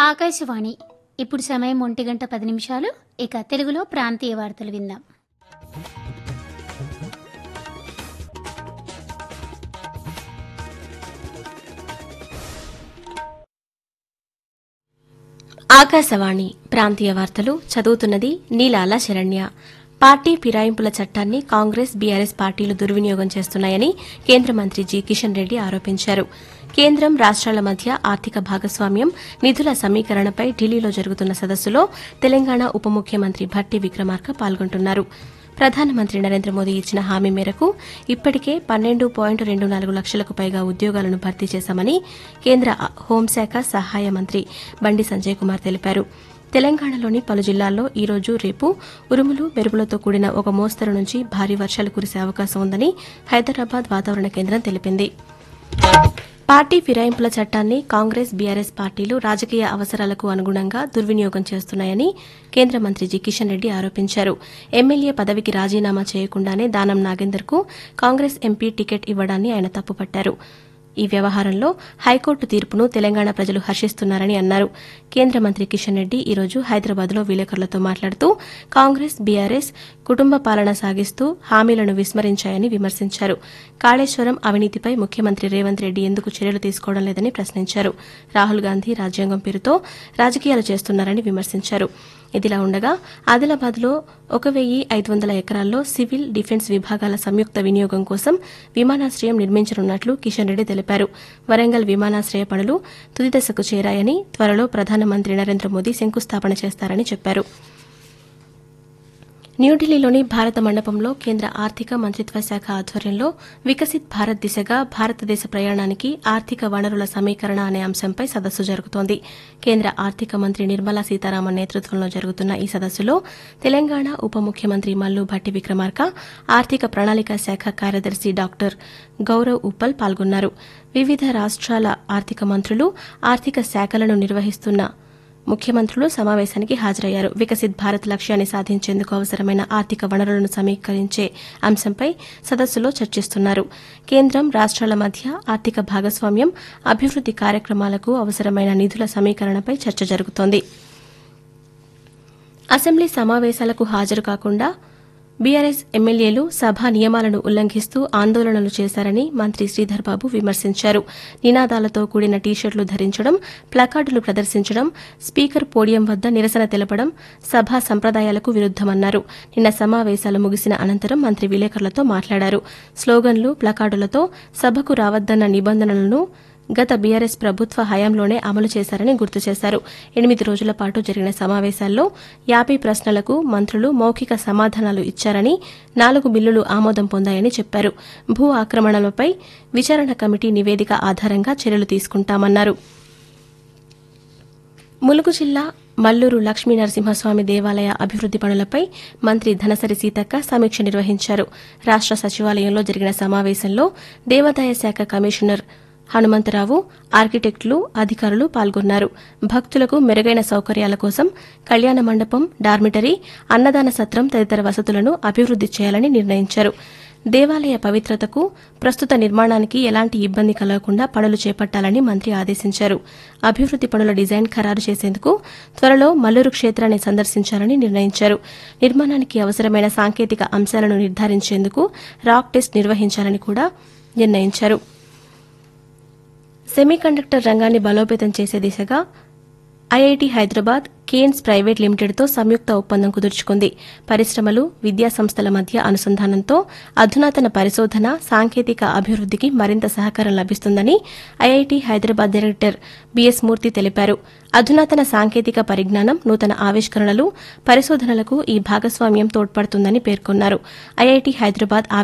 ఆకాశవాణి ఇప్పుడు సమయం ఒంటి గంట పది నిమిషాలు ఇక తెలుగులో ప్రాంతీయ వార్తలు విందాం ఆకాశవాణి ప్రాంతీయ వార్తలు చదువుతున్నది నీలాల శరణ్య పార్టీ ఫిరాయింపుల చట్టాన్ని కాంగ్రెస్ బీఆర్ఎస్ పార్టీలు దుర్వినియోగం చేస్తున్నాయని కేంద్ర మంత్రి జి కిషన్ రెడ్డి ఆరోపించారు కేంద్రం రాష్ట్రాల మధ్య ఆర్థిక భాగస్వామ్యం నిధుల సమీకరణపై ఢిల్లీలో జరుగుతున్న సదస్సులో తెలంగాణ ఉప ముఖ్యమంత్రి భట్టి విక్రమార్క పాల్గొంటున్నారు ప్రధానమంత్రి నరేంద్ర మోదీ ఇచ్చిన హామీ మేరకు ఇప్పటికే పన్నెండు పాయింట్ రెండు నాలుగు లక్షలకు పైగా ఉద్యోగాలను భర్తీ చేశామని కేంద్ర హోంశాఖ సహాయ మంత్రి బండి సంజయ్ కుమార్ తెలిపారు తెలంగాణలోని పలు జిల్లాల్లో ఈ రోజు రేపు ఉరుములు మెరుపులతో కూడిన ఒక మోస్తరు నుంచి భారీ వర్షాలు కురిసే అవకాశం ఉందని హైదరాబాద్ వాతావరణ కేంద్రం తెలిపింది పార్టీ ఫిరాయింపుల చట్టాన్ని కాంగ్రెస్ బీఆర్ఎస్ పార్టీలు రాజకీయ అవసరాలకు అనుగుణంగా దుర్వినియోగం చేస్తున్నాయని కేంద్ర మంత్రి జి కిషన్ రెడ్డి ఆరోపించారు ఎమ్మెల్యే పదవికి రాజీనామా చేయకుండానే దానం నాగేందర్కు కాంగ్రెస్ ఎంపీ టికెట్ ఇవ్వడాన్ని ఆయన తప్పుపట్టారు ఈ వ్యవహారంలో హైకోర్టు తీర్పును తెలంగాణ ప్రజలు హర్షిస్తున్నారని అన్నారు కేంద్ర మంత్రి కిషన్ రెడ్డి ఈ రోజు హైదరాబాద్లో విలేకరులతో మాట్లాడుతూ కాంగ్రెస్ బీఆర్ఎస్ కుటుంబ పాలన సాగిస్తూ హామీలను విస్మరించాయని విమర్శించారు కాళేశ్వరం అవినీతిపై ముఖ్యమంత్రి రేవంత్ రెడ్డి ఎందుకు చర్యలు తీసుకోవడం లేదని ప్రశ్నించారు రాహుల్ గాంధీ రాజ్యాంగం పేరుతో రాజకీయాలు చేస్తున్నారని విమర్శించారు ఇదిలా ఉండగా ఆదిలాబాద్లో ఒక వెయ్యి ఐదు వందల ఎకరాల్లో సివిల్ డిఫెన్స్ విభాగాల సంయుక్త వినియోగం కోసం విమానాశ్రయం నిర్మించనున్నట్లు కిషన్ రెడ్డి తెలిపారు వరంగల్ విమానాశ్రయ పనులు తుది దశకు చేరాయని త్వరలో ప్రధానమంత్రి నరేంద్ర మోదీ శంకుస్థాపన చేస్తారని చెప్పారు న్యూఢిల్లీలోని భారత మండపంలో కేంద్ర ఆర్థిక మంత్రిత్వ శాఖ ఆధ్వర్యంలో వికసిత్ భారత్ దిశగా భారతదేశ ప్రయాణానికి ఆర్థిక వనరుల సమీకరణ అనే అంశంపై సదస్సు జరుగుతోంది కేంద్ర ఆర్థిక మంత్రి నిర్మలా సీతారామన్ నేతృత్వంలో జరుగుతున్న ఈ సదస్సులో తెలంగాణ ఉప ముఖ్యమంత్రి మల్లు భట్టి విక్రమార్క ఆర్థిక ప్రణాళిక శాఖ కార్యదర్శి డాక్టర్ గౌరవ్ ఉప్పల్ పాల్గొన్నారు వివిధ రాష్ట్రాల ఆర్థిక మంత్రులు ఆర్థిక శాఖలను నిర్వహిస్తున్న ముఖ్యమంత్రులు సమావేశానికి హాజరయ్యారు వికసిత్ భారత్ లక్ష్యాన్ని సాధించేందుకు అవసరమైన ఆర్థిక వనరులను సమీకరించే అంశంపై సదస్సులో చర్చిస్తున్నారు కేంద్రం రాష్ట్రాల మధ్య ఆర్థిక భాగస్వామ్యం అభివృద్ది కార్యక్రమాలకు అవసరమైన నిధుల సమీకరణపై చర్చ జరుగుతోంది అసెంబ్లీ సమావేశాలకు హాజరు కాకుండా బీఆర్ఎస్ ఎమ్మెల్యేలు సభ నియమాలను ఉల్లంఘిస్తూ ఆందోళనలు చేశారని మంత్రి శ్రీధర్ బాబు విమర్శించారు నినాదాలతో కూడిన టీషర్ట్లు ధరించడం ప్లకార్డులు ప్రదర్శించడం స్పీకర్ పోడియం వద్ద నిరసన తెలపడం సభా సంప్రదాయాలకు విరుద్దమన్నారు నిన్న సమావేశాలు ముగిసిన అనంతరం మంత్రి విలేకరులతో మాట్లాడారు స్లోగన్లు ప్లకార్డులతో సభకు రావద్దన్న నిబంధనలను గత బీఆర్ఎస్ ప్రభుత్వ హయాంలోనే అమలు చేశారని గుర్తు చేశారు ఎనిమిది రోజుల పాటు జరిగిన సమావేశాల్లో యాభై ప్రశ్నలకు మంత్రులు మౌఖిక సమాధానాలు ఇచ్చారని నాలుగు బిల్లులు ఆమోదం పొందాయని చెప్పారు భూ ఆక్రమణలపై విచారణ కమిటీ నివేదిక ఆధారంగా చర్యలు తీసుకుంటామన్నారు ములుగు జిల్లా మల్లూరు లక్ష్మీ నరసింహస్వామి దేవాలయ అభివృద్ది పనులపై మంత్రి ధనసరి సీతక్క సమీక్ష నిర్వహించారు రాష్ట సచివాలయంలో జరిగిన సమావేశంలో దేవాదాయ శాఖ కమిషనర్ హనుమంతరావు ఆర్కిటెక్టులు అధికారులు పాల్గొన్నారు భక్తులకు మెరుగైన సౌకర్యాల కోసం కళ్యాణ మండపం డార్మిటరీ అన్నదాన సత్రం తదితర వసతులను అభివృద్ది చేయాలని నిర్ణయించారు దేవాలయ పవిత్రతకు ప్రస్తుత నిర్మాణానికి ఎలాంటి ఇబ్బంది కలగకుండా పనులు చేపట్టాలని మంత్రి ఆదేశించారు అభివృద్ది పనుల డిజైన్ ఖరారు చేసేందుకు త్వరలో మల్లూరు క్షేత్రాన్ని సందర్శించాలని నిర్ణయించారు నిర్మాణానికి అవసరమైన సాంకేతిక అంశాలను నిర్ధారించేందుకు రాక్ టెస్ట్ నిర్వహించాలని కూడా నిర్ణయించారు సెమీకండక్టర్ రంగాన్ని బలోపేతం చేసే దిశగా ఐఐటి హైదరాబాద్ కేన్స్ ప్రైవేట్ లిమిటెడ్తో సంయుక్త ఒప్పందం కుదుర్చుకుంది పరిశ్రమలు విద్యా సంస్థల మధ్య అనుసంధానంతో అధునాతన పరిశోధన సాంకేతిక అభివృద్దికి మరింత సహకారం లభిస్తుందని IIT Hyderabad director BS Murthy తెలిపారు అధునాతన సాంకేతిక పరిజ్ఞానం నూతన ఆవిష్కరణలు పరిశోధనలకు ఈ భాగస్వామ్యం తోడ్పడుతుందని పేర్కొన్నారు ఐఐటి హైదరాబాద్